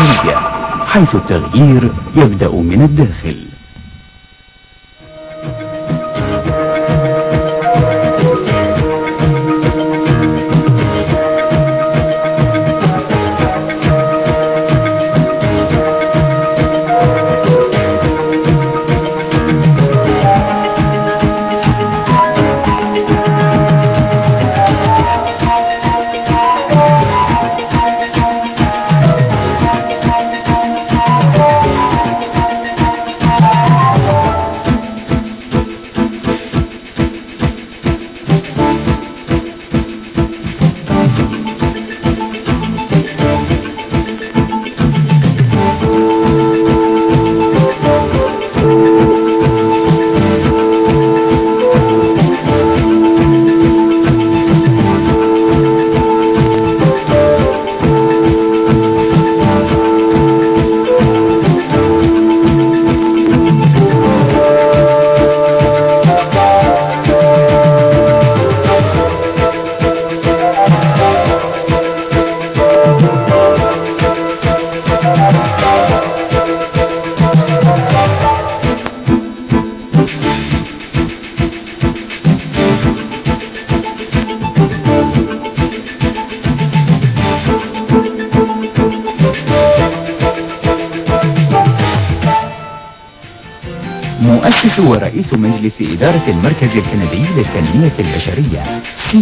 البشرية حيث التغيير يبدأ من الداخل مؤسس ورئيس مجلس إدارة المركز الكندي للتنمية البشرية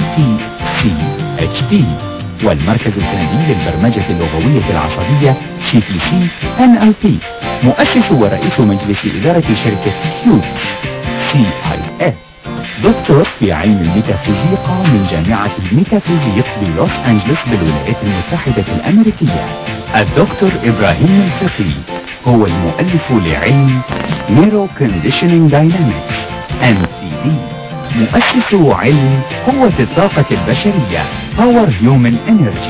CTCHP والمركز الكندي للبرمجة اللغوية العصبية CTC NLP مؤسس ورئيس مجلس إدارة شركة هيوت CIS دكتور في علم الميتافيزيقا من جامعة الميتافيزيق بلوس أنجلوس بالولايات المتحدة الأمريكية الدكتور إبراهيم الفقي هو المؤلف لعلم Neuro Conditioning Dynamics MCD مؤسس علم قوة الطاقة البشرية Power Human Energy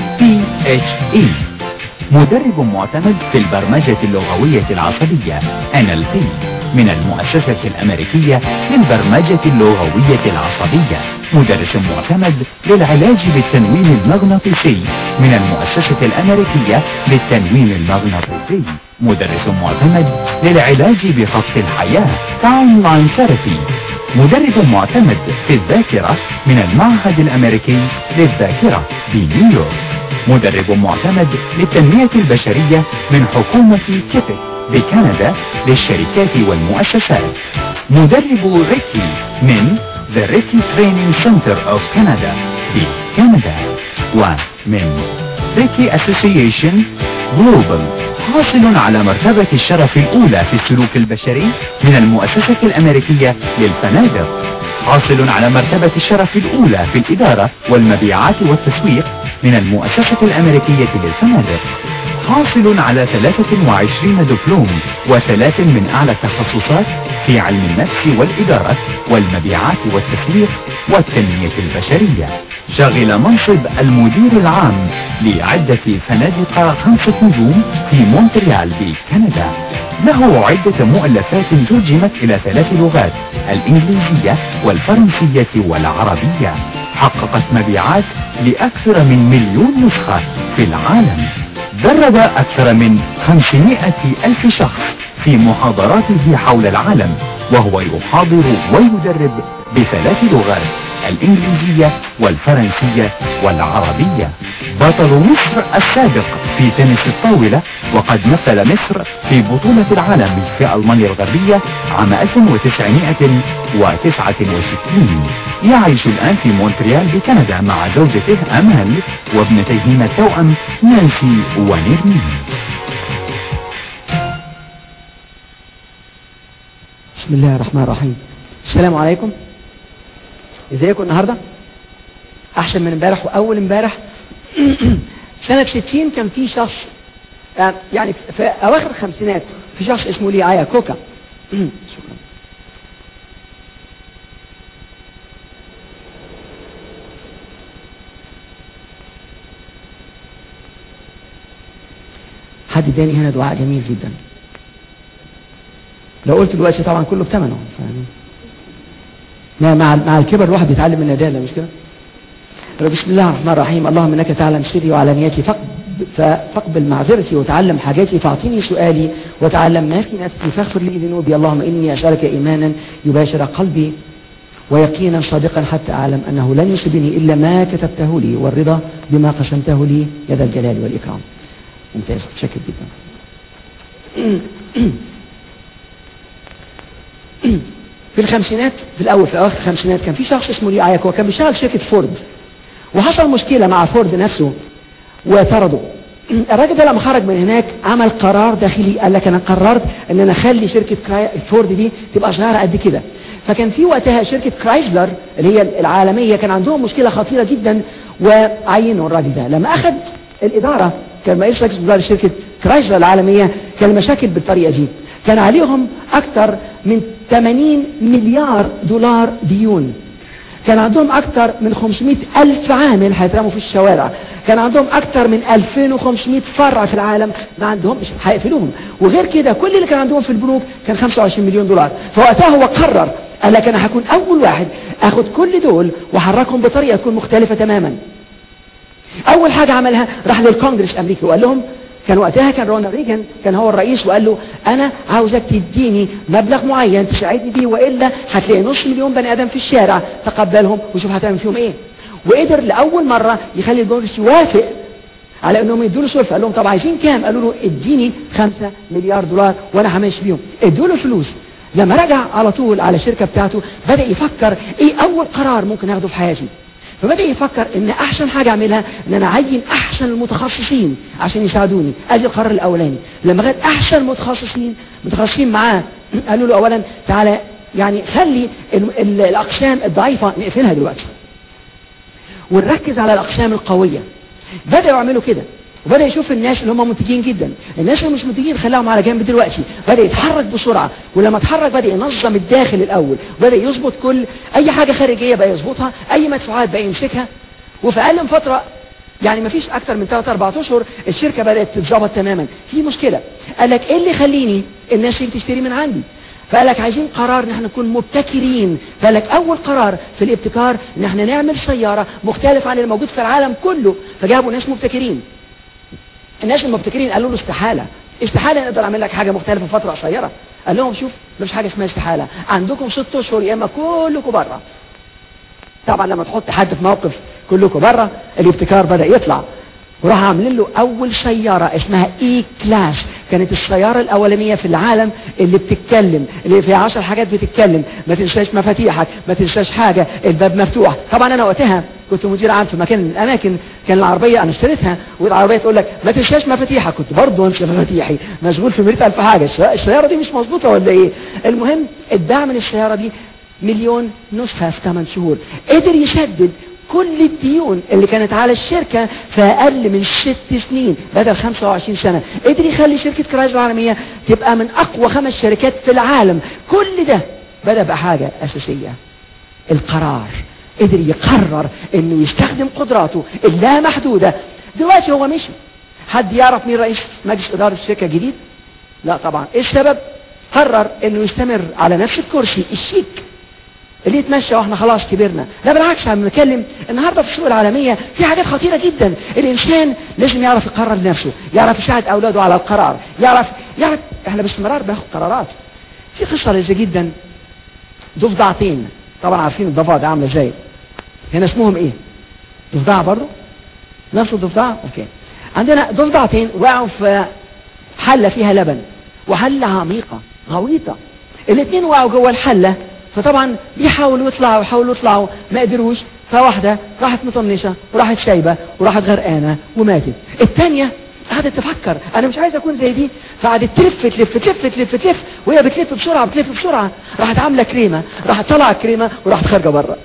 PHE مدرب معتمد في البرمجة اللغوية العصبية NLP من المؤسسة الأمريكية للبرمجة اللغوية العصبية مدرس معتمد للعلاج بالتنويم المغناطيسي من المؤسسة الأمريكية للتنويم المغناطيسي مدرس معتمد للعلاج بخط الحياة تايم لاين ثيرابي مدرب معتمد في الذاكرة من المعهد الأمريكي للذاكرة بنيويورك مدرب معتمد للتنمية البشرية من حكومة كيبك بكندا للشركات والمؤسسات مدرب ريكي من The Reiki Training Center of Canada بكندا ومن Reiki Association Global حاصل على مرتبة الشرف الأولى في السلوك البشري من المؤسسة الأمريكية للفنادق حاصل على مرتبة الشرف الأولى في الإدارة والمبيعات والتسويق من المؤسسة الأمريكية للفنادق حاصل على 23 دبلوم وثلاث من أعلى التخصصات في علم النفس والإدارة والمبيعات والتسويق والتنمية البشرية شغل منصب المدير العام لعدة فنادق خمسة نجوم في مونتريال بكندا له عدة مؤلفات ترجمت إلى ثلاث لغات الإنجليزية والفرنسية والعربية حققت مبيعات لأكثر من مليون نسخة في العالم درب أكثر من 500 ألف شخص في محاضراته حول العالم وهو يحاضر ويدرب بثلاث لغات الإنجليزية والفرنسية والعربية بطل مصر السابق في تنس الطاولة وقد مثل مصر في بطولة العالم في ألمانيا الغربية عام 1969 يعيش الآن في مونتريال بكندا مع زوجته أمال وابنتيهما التوأم نانسي ونيرمين بسم الله الرحمن الرحيم السلام عليكم ازيكم النهارده احسن من امبارح واول امبارح سنة 60 كان في شخص يعني في اواخر الخمسينات في شخص اسمه لي ايا كوكا شكرا حد اداني هنا دعاء جميل جدا لو قلت دلوقتي طبعا كله بثمنه فاهم لا مع مع الكبر الواحد بيتعلم من الندالة مش كده؟ بسم الله الرحمن الرحيم اللهم انك تعلم سري وعلانيتي فاقبل فاقبل معذرتي وتعلم حاجاتي فاعطيني سؤالي وتعلم ما في نفسي فاغفر لي ذنوبي اللهم إني أسألك إيمانا يباشر قلبي ويقينا صادقا حتى أعلم أنه لن يصيبني إلا ما كتبته لي والرضا بما قسمته لي يا ذا الجلال والإكرام ممتاز متشكر جدا في الخمسينات في الأول في أواخر الخمسينات كان في شخص اسمه لي آيك هو كان بيشتغل في شركة فورد وحصل مشكلة مع فورد نفسه وطرده الراجل ده لما خرج من هناك عمل قرار داخلي قال لك انا قررت ان انا اخلي شركه كراي... فورد دي تبقى صغيره قد كده فكان في وقتها شركه كرايسلر اللي هي العالميه كان عندهم مشكله خطيره جدا وعينوا الراجل ده لما اخذ الاداره كان رئيس رئيس اداره شركه كرايسلر العالميه كان المشاكل بالطريقه دي كان عليهم اكثر من 80 مليار دولار ديون كان عندهم أكثر من 500 ألف عامل هيترموا في الشوارع كان عندهم أكثر من 2500 فرع في العالم ما عندهم مش هيقفلوهم وغير كده كل اللي كان عندهم في البنوك كان 25 مليون دولار فوقتها هو قرر قال لك أنا هكون أول واحد أخد كل دول وأحركهم بطريقة تكون مختلفة تماما أول حاجة عملها راح للكونجرس الأمريكي وقال لهم كان وقتها كان رونالد ريجن كان هو الرئيس وقال له انا عاوزك تديني مبلغ معين تساعدني بيه والا هتلاقي نص مليون بني ادم في الشارع تقبلهم وشوف هتعمل فيهم ايه وقدر لاول مره يخلي الكونجرس يوافق على انهم يدوا له سلفه قال لهم طب عايزين كام قالوا له اديني 5 مليار دولار وانا همشي بيهم ادوا له فلوس لما رجع على طول على الشركه بتاعته بدا يفكر ايه اول قرار ممكن اخده في حياتي فبدأ يفكر ان احسن حاجة اعملها ان انا اعين احسن المتخصصين عشان يساعدوني ادي القرار الاولاني لما خد احسن متخصصين متخصصين معاه قالوا له اولا تعالى يعني خلي ال ال الاقسام الضعيفة نقفلها دلوقتي ونركز على الاقسام القوية بدأوا يعملوا كده وبدأ يشوف الناس اللي هم منتجين جدا الناس اللي مش منتجين خلاهم على جنب دلوقتي بدأ يتحرك بسرعة ولما اتحرك بدأ ينظم الداخل الأول بدأ يظبط كل أي حاجة خارجية بقى يظبطها أي مدفوعات بقى يمسكها وفي أقل من فترة يعني ما فيش أكتر من 3 4 أشهر الشركة بدأت تتظبط تماما في مشكلة قال لك إيه اللي يخليني الناس تيجي تشتري من عندي فقال لك عايزين قرار ان احنا نكون مبتكرين فقال لك اول قرار في الابتكار ان احنا نعمل سيارة مختلف عن الموجود في العالم كله فجابوا ناس مبتكرين الناس المبتكرين قالوا له استحالة استحالة نقدر اعمل لك حاجة مختلفة في فترة قصيرة قال لهم شوف مش حاجة اسمها استحالة عندكم ست اشهر يا اما كلكم بره طبعا لما تحط حد في موقف كلكم بره الابتكار بدأ يطلع وراح عاملين له اول سيارة اسمها اي كلاس كانت السيارة الاولانية في العالم اللي بتتكلم اللي فيها عشر حاجات بتتكلم ما تنساش مفاتيحك ما تنساش حاجة الباب مفتوح طبعا انا وقتها كنت مدير عام في مكان من الاماكن كان العربية انا اشتريتها والعربية تقول لك ما تنساش مفاتيحك كنت برضه انسى مفاتيحي مشغول في مئة الف حاجة السيارة دي مش مظبوطة ولا ايه المهم اتباع من السيارة دي مليون نسخة في 8 شهور قدر يسدد كل الديون اللي كانت على الشركة في أقل من ست سنين بدل 25 سنة قدر يخلي شركة كرايز العالمية تبقى من أقوى خمس شركات في العالم كل ده بدأ بحاجة أساسية القرار قدر يقرر انه يستخدم قدراته اللامحدودة دلوقتي هو مشي حد يعرف مين رئيس مجلس إدارة الشركة الجديد لا طبعا ايه السبب قرر انه يستمر على نفس الكرسي الشيك اللي يتمشى واحنا خلاص كبرنا لا بالعكس احنا بنتكلم النهارده في السوق العالميه في حاجات خطيره جدا الانسان لازم يعرف يقرر لنفسه يعرف يساعد اولاده على القرار يعرف يعرف احنا باستمرار بناخد قرارات في قصه لذيذه جدا ضفدعتين طبعا عارفين الضفادع عامله ازاي هنا اسمهم ايه ضفدعه برضه نفس الضفدعه اوكي عندنا ضفدعتين وقعوا في حله فيها لبن وحله عميقه غويطه الاثنين وقعوا جوه الحله فطبعا بيحاولوا يطلعوا يحاولوا يطلعوا ما قدروش فواحدة راحت مطنشة وراحت سايبة وراحت غرقانة وماتت الثانية قعدت تفكر انا مش عايز اكون زي دي فقعدت تلف تلف تلف تلف تلف وهي بتلف بسرعة بتلف بسرعة راحت عاملة كريمة راحت طلع الكريمة وراحت خارجة بره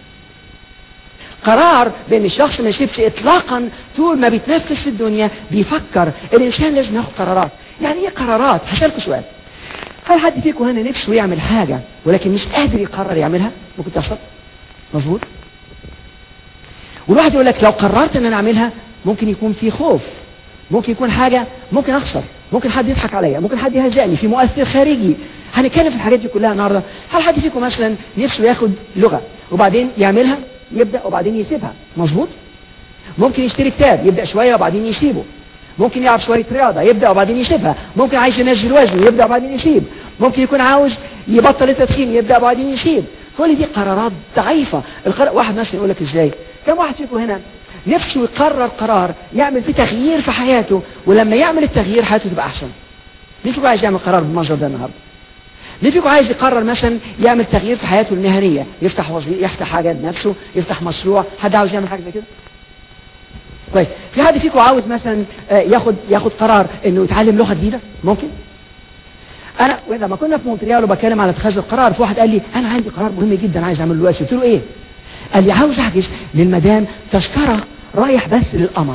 قرار بان الشخص ما يشربش اطلاقا طول ما بيتنفس في الدنيا بيفكر الانسان لازم ياخد قرارات يعني ايه قرارات هسألكوا سؤال هل حد فيكم هنا نفسه يعمل حاجة ولكن مش قادر يقرر يعملها ممكن تحصل مظبوط والواحد يقول لك لو قررت ان انا اعملها ممكن يكون في خوف ممكن يكون حاجة ممكن اخسر ممكن حد يضحك عليا ممكن حد يهزقني في مؤثر خارجي هنتكلم في الحاجات دي كلها النهارده هل حد فيكم مثلا نفسه ياخد لغة وبعدين يعملها يبدأ وبعدين يسيبها مظبوط ممكن يشتري كتاب يبدأ شوية وبعدين يسيبه ممكن يلعب شويه رياضه يبدا وبعدين يسيبها ممكن عايز ينزل وزنه يبدا وبعدين يسيب ممكن يكون عاوز يبطل التدخين يبدا وبعدين يسيب كل دي قرارات ضعيفه القرار واحد مثلا يقول لك ازاي كم واحد فيكم هنا نفسه يقرر قرار يعمل فيه تغيير في حياته ولما يعمل التغيير حياته تبقى احسن مين فيكم عايز يعمل قرار بالمنظر ده النهارده مين فيكم عايز يقرر مثلا يعمل تغيير في حياته المهنيه يفتح وظيفه يفتح حاجه بنفسه يفتح مشروع حد عاوز يعمل حاجه زي كده كويس في حد فيكم عاوز مثلا آه، ياخد ياخد قرار انه يتعلم لغه جديده ممكن انا لما كنا في مونتريال وبتكلم على اتخاذ القرار في واحد قال لي انا عندي قرار مهم جدا عايز اعمله دلوقتي قلت له ايه قال لي عاوز احجز للمدام تذكره رايح بس للقمر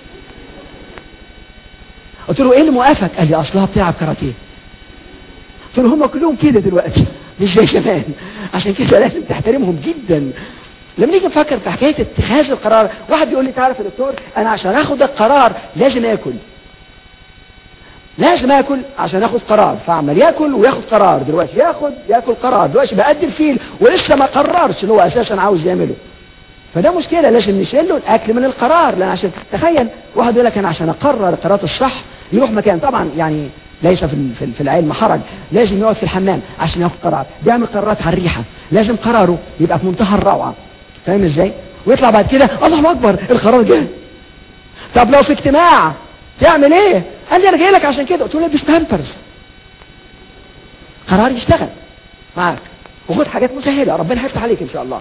قلت له ايه اللي موقفك قال لي اصلها بتلعب كاراتيه قلت له هم كلهم كده دلوقتي مش زي زمان عشان كده لازم تحترمهم جدا لما نيجي نفكر في حكايه اتخاذ القرار واحد بيقول لي تعرف يا دكتور انا عشان اخد القرار لازم اكل لازم اكل عشان اخد قرار فعمال ياكل وياخد قرار دلوقتي ياخد ياكل قرار دلوقتي بقد الفيل ولسه ما قررش اللي هو اساسا عاوز يعمله فده مشكلة لازم نشيل له الأكل من القرار لأن عشان تخيل واحد يقول لك أنا عشان أقرر القرارات الصح يروح مكان طبعا يعني ليس في ال- في ال- في العلم حرج لازم يقعد في الحمام عشان ياخد قرار بيعمل قرارات على الريحة لازم قراره يبقى في منتهى الروعة فاهم ازاي؟ ويطلع بعد كده الله أكبر القرار جه طب لو في اجتماع تعمل ايه؟ قال لي انا جاي لك عشان كده قلت له البس بامبرز قرار يشتغل معاك وخد حاجات مسهله ربنا هيفتح عليك ان شاء الله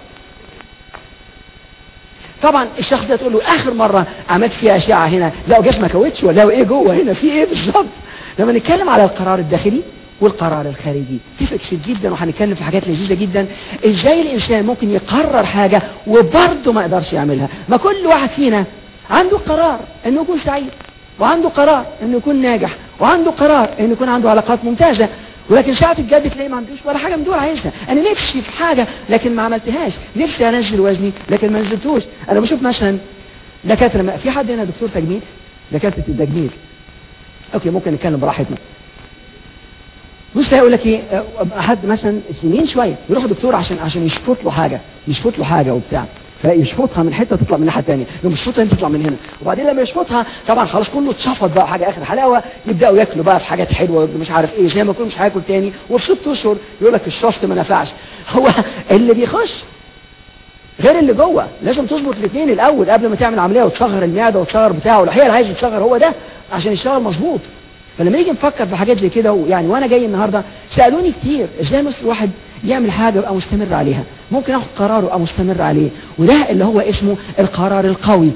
طبعا الشخص ده تقول له اخر مره عملت فيها اشعه هنا لقوا جسمك كاوتش ولا لقوا ايه جوه هنا في ايه بالظبط لما نتكلم على القرار الداخلي والقرار الخارجي تفرق كتير جدا وهنتكلم في حاجات لذيذه جدا ازاي الانسان ممكن يقرر حاجه وبرضه ما يقدرش يعملها ما كل واحد فينا عنده قرار انه يكون سعيد وعنده قرار انه يكون ناجح وعنده قرار انه يكون عنده علاقات ممتازه ولكن ساعة الجد تلاقيه ما عندوش ولا حاجة من دول عايزها أنا نفسي في حاجة لكن ما عملتهاش نفسي أنزل وزني لكن ما نزلتوش أنا بشوف مثلا دكاترة ما- في حد هنا دكتور تجميل دكاترة التجميل أوكي ممكن نتكلم براحتنا بص هيقول لك ايه آه، حد مثلا سنين شويه يروح دكتور عشان عشان يشفط له حاجه يشفط له حاجه وبتاع فيشفطها من حته تطلع من الناحيه الثانيه يقوم يشفطها هنا تطلع من هنا وبعدين لما يشفطها طبعا خلاص كله اتشفط بقى حاجه اخر حلاوه يبداوا ياكلوا بقى في حاجات حلوه مش عارف ايه زي ما يكون مش هياكل تاني وفي ست اشهر يقول لك الشفط ما نفعش هو اللي بيخش غير اللي جوه لازم تظبط الاثنين الاول قبل ما تعمل عمليه وتصغر المعده وتصغر بتاعه الحقيقه اللي عايز يتصغر هو ده عشان يشتغل مظبوط فلما نيجي نفكر في حاجات زي كده يعني وانا جاي النهارده سالوني كتير ازاي مثل الواحد يعمل حاجه ويبقى مستمر عليها ممكن اخد قرار وابقى مستمر عليه وده اللي هو اسمه القرار القوي